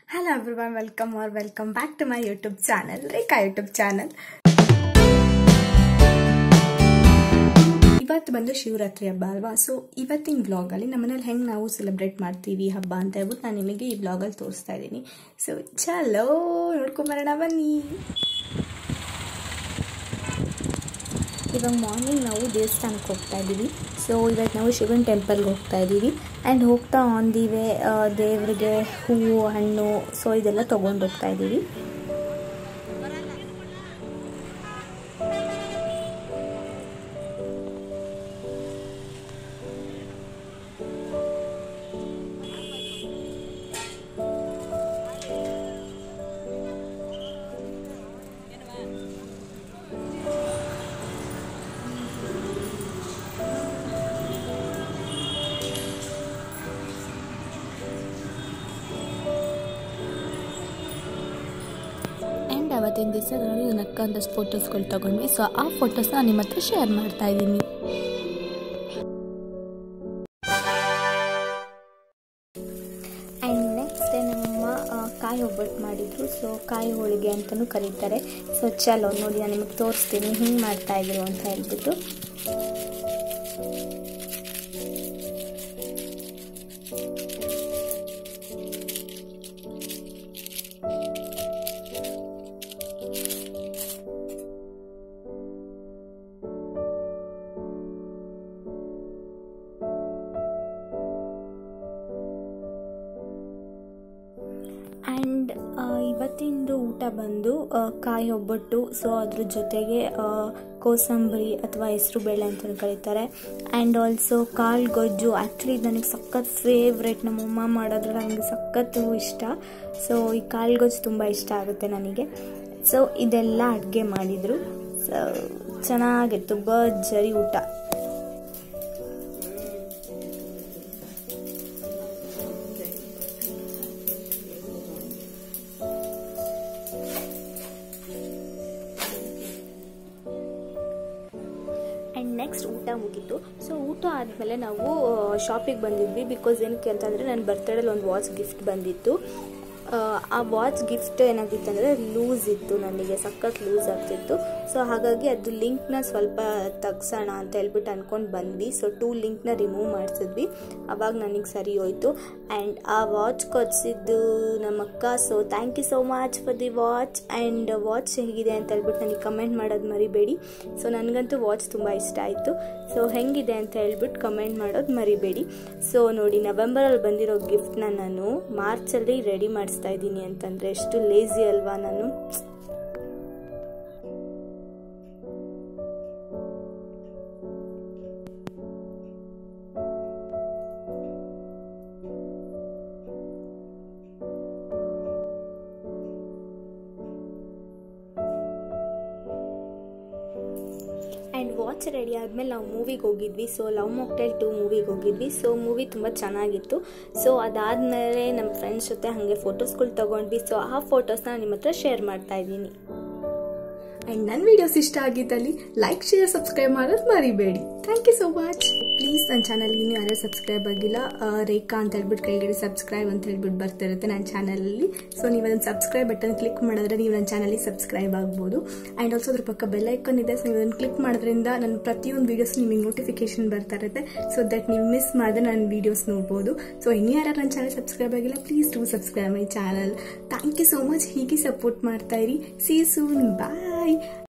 hello everyone welcome or welcome back to my YouTube channel Rekha YouTube channel ಇವತ್ತು ಬಂದು ಶಿವರಾತ್ರಿ ಹಬ್ಬ ಅಲ್ವಾ ಸೊ ಇವತ್ತಿನ ವ್ಲಾಗಲ್ಲಿ ನಮ್ಮನೇಲಿ ಹೆಂಗೆ ನಾವು ಸೆಲೆಬ್ರೇಟ್ ಮಾಡ್ತೀವಿ ಹಬ್ಬ ಅಂತ ಹೇಳ್ಬಿಟ್ಟು ನಾನು ನಿಮಗೆ ಈ ವ್ಲಾಗಲ್ಲಿ ತೋರಿಸ್ತಾ ಇದ್ದೀನಿ ಸೊ ಚಲೋ ನೋಡ್ಕೊಂಬರೋಣ ಬನ್ನಿ ಇವಾಗ ಮಾರ್ನಿಂಗ್ ನಾವು ದೇವಸ್ಥಾನಕ್ಕೆ ಹೋಗ್ತಾ ಇದ್ದೀವಿ ಸೊ ಇವತ್ತು ನಾವು ಶಿವನ್ ಟೆಂಪಲ್ಗೆ ಹೋಗ್ತಾ ಇದ್ದೀವಿ ಆ್ಯಂಡ್ ಹೋಗ್ತಾ ಆನ್ ದಿ ವೇ ದೇವರಿಗೆ ಹೂವು ಹಣ್ಣು ಸೊ ಇದೆಲ್ಲ ತೊಗೊಂಡು ಹೋಗ್ತಾ ಇದ್ದೀವಿ ಆ್ಯಂಡ್ ಅವತ್ತಿನ ದಿವಸ ನಾನು ನಕ್ಕ ಒಂದಷ್ಟು ಫೋಟೋಸ್ಗಳು ತೊಗೊಂಡ್ವಿ ಸೊ ಆ ಫೋಟೋಸ್ನ ನಿಮ್ಮ ಹತ್ರ ಶೇರ್ ಮಾಡ್ತಾ ಇದ್ದೀನಿ ಆ್ಯಂಡ್ ನೆಕ್ಸ್ಟ್ ನಮ್ಮ ಆ, ಕಾಯಿ ಒಬ್ಬಟ್ಟು ಮಾಡಿದ್ರು ಸೊ ಕಾಯಿ ಹೋಳಿಗೆ ಅಂತಲೂ ಕರೀತಾರೆ ಸೊ ಚಲೋ ನೋಡಿ ನಾನು ನಿಮಗೆ ತೋರಿಸ್ತೀನಿ ಹಿಂಗೆ ಮಾಡ್ತಾ ಇದ್ರು ಅಂತ ಹೇಳ್ಬಿಟ್ಟು ಆ್ಯಂಡ್ ಇವತ್ತಿಂದು ಊಟ ಬಂದು ಆ, ಕಾಯಿ ಒಬ್ಬಟ್ಟು ಸೊ ಅದ್ರ ಜೊತೆಗೆ ಆ, ಕೋಸಂಬರಿ ಅಥವಾ ಹೆಸರು ಬೇಳೆ ಅಂತ ಕರೀತಾರೆ ಆ್ಯಂಡ್ ಆಲ್ಸೋ ಕಾಳು ಗೊಜ್ಜು ಆ್ಯಕ್ಚುಲಿ ನನಗೆ ಸಖತ್ ಫೇವ್ರೆಟ್ ನಮ್ಮಮ್ಮ ಮಾಡೋದ್ರೆ ನನಗೆ ಸಖತ್ತು ಇಷ್ಟ ಸೊ ಈ ಕಾಳು ಗೊಜ್ಜು ತುಂಬ ಇಷ್ಟ ಆಗುತ್ತೆ ನನಗೆ ಸೊ ಇದೆಲ್ಲ ಅಡುಗೆ ಮಾಡಿದರು ಸೊ ಚೆನ್ನಾಗಿತ್ತು ಭರ್ಜರಿ ಊಟ ಆ್ಯಂಡ್ ನೆಕ್ಸ್ಟ್ ಊಟ ಮುಗೀತು ಸೊ ಊಟ ಆದಮೇಲೆ ನಾವು ಶಾಪಿಗೆ ಬಂದಿದ್ವಿ ಬಿಕಾಸ್ ಏನಕ್ಕೆ ಅಂತಂದರೆ ನನ್ನ ಬರ್ತ್ಡೇಲಿ ಒಂದು ವಾಚ್ ಗಿಫ್ಟ್ ಬಂದಿತ್ತು ಆ, ಆ ವಾಚ್ ಗಿಫ್ಟ್ ಏನಾಗಿತ್ತು ಅಂದರೆ ಲೂಸ್ ಇತ್ತು ನನಗೆ ಸಖತ್ ಲೂಸ್ ಆಗ್ತಿತ್ತು ಸೊ ಹಾಗಾಗಿ ಅದು ಲಿಂಕ್ನ ಸ್ವಲ್ಪ ತೆಗ್ಸೋಣ ಅಂತ ಹೇಳ್ಬಿಟ್ಟು ಅಂದ್ಕೊಂಡು ಬಂದ್ವಿ ಸೊ ಟೂ ಲಿಂಕ್ನ ರಿಮೂವ್ ಮಾಡಿಸಿದ್ವಿ ಅವಾಗ ನನಗೆ ಸರಿ ಹೋಯ್ತು ಆ್ಯಂಡ್ ಆ ವಾಚ್ ಕೊಡಿಸಿದ್ದು ನಮ್ಮ ಅಕ್ಕ so thank you so much for the watch and watch ಹೇಗಿದೆ ಅಂತ ಹೇಳ್ಬಿಟ್ಟು ನನಗೆ ಕಮೆಂಟ್ ಮಾಡೋದು ಮರಿಬೇಡಿ ಸೊ ನನಗಂತೂ ವಾಚ್ ತುಂಬ ಇಷ್ಟ ಆಯಿತು ಸೊ ಹೆಂಗಿದೆ ಅಂತ ಹೇಳ್ಬಿಟ್ಟು ಕಮೆಂಟ್ ಮಾಡೋದು ಮರಿಬೇಡಿ ಸೊ ನೋಡಿ ನವೆಂಬರಲ್ಲಿ ಬಂದಿರೋ ಗಿಫ್ಟ್ನ ನಾನು ಮಾರ್ಚಲ್ಲಿ ರೆಡಿ ಮಾಡಿಸ್ತಾ ಇದ್ದೀನಿ ಅಂತಂದರೆ ಎಷ್ಟು ಲೇಸಿ ಅಲ್ವಾ ನಾನು ಆ್ಯಂಡ್ ವಾಚ್ ರೆಡಿ ಆದಮೇಲೆ ನಾವು ಮೂವಿಗೆ ಹೋಗಿದ್ವಿ ಸೊ ಲವ್ ಮೊಕ್ಟೈಲ್ ಟು ಮೂವಿಗೆ ಹೋಗಿದ್ವಿ ಸೊ ಮೂವಿ ತುಂಬ ಚೆನ್ನಾಗಿತ್ತು ಸೊ ಅದಾದಮೇಲೆ ನಮ್ಮ ಫ್ರೆಂಡ್ಸ್ ಜೊತೆ ಹಾಗೆ ಫೋಟೋಸ್ಗಳು ತೊಗೊಂಡ್ವಿ ಸೊ ಆ ಫೋಟೋಸ್ನ ನಿಮ್ಮ ಹತ್ರ ಶೇರ್ ಮಾಡ್ತಾ ಇದ್ದೀನಿ ಆ್ಯಂಡ್ ನನ್ನ ವಿಡಿಯೋಸ್ ಇಷ್ಟ ಆಗಿದ್ದಲ್ಲಿ ಲೈಕ್ ಶೇರ್ ಸಬ್ಸ್ಕ್ರೈಬ್ ಮಾಡೋದು ಮರಿಬೇಡಿ thank you so much please ನನ್ನ ಚಾನಲ್ಗೆ ಇನ್ನೂ ಯಾರು ಸಬ್ಸ್ಕ್ರೈಬ್ ಆಗಿಲ್ಲ ಆ, ರೇಖಾ ಅಂತ ಹೇಳ್ಬಿಟ್ಟು ಕೆಳಗಡೆ ಸಬ್ಸ್ಕ್ರೈಬ್ ಅಂತ ಹೇಳ್ಬಿಟ್ಟು ಬರ್ತಿರುತ್ತೆ ನನ್ನ ಚಾನಲಲ್ಲಿ ಸೊ ನೀವು ಅದನ್ನು ಸಬ್ಸ್ಕ್ರೈಬ್ ಬಟನ್ ಕ್ಲಿಕ್ ಮಾಡಿದ್ರೆ ನೀವು ನನ್ನ ಚಾನಲ್ಗೆ ಸಬ್ಸ್ಕ್ರೈಬ್ ಆಗ್ಬೋದು ಆ್ಯಂಡ್ ಆಲ್ಸೋ ಅದ್ರ ಪಕ್ಕ ಬೆಲ್ ಐಕನ್ ಇದೆ ಸೊ ನೀವು ಅದನ್ನು ಕ್ಲಿಕ್ ಮಾಡೋದ್ರಿಂದ ನನ್ನ ಪ್ರತಿಯೊಂದು ವೀಡಿಯೋಸ್ ನಿಮಗೆ ನೋಟಿಫಿಕೇಶನ್ ಬರ್ತಾ ಇರುತ್ತೆ ಸೊ ದಟ್ ನೀವು ಮಿಸ್ ಮಾಡಿದ್ರೆ ನನ್ನ ವೀಡಿಯೋಸ್ ನೋಡ್ಬೋದು ಸೊ ಇನ್ನೂ ಯಾರು ನನ್ನ ಚಾನಲ್ ಸಬ್ಸ್ಕ್ರೈಬ್ ಆಗಿಲ್ಲ please to subscribe my channel thank you so much ಹೀಗೆ ಸಪೋರ್ಟ್ ಮಾಡ್ತಾ ಇರಿ ಸಿ ಸೂನ್ ಬಾಯ್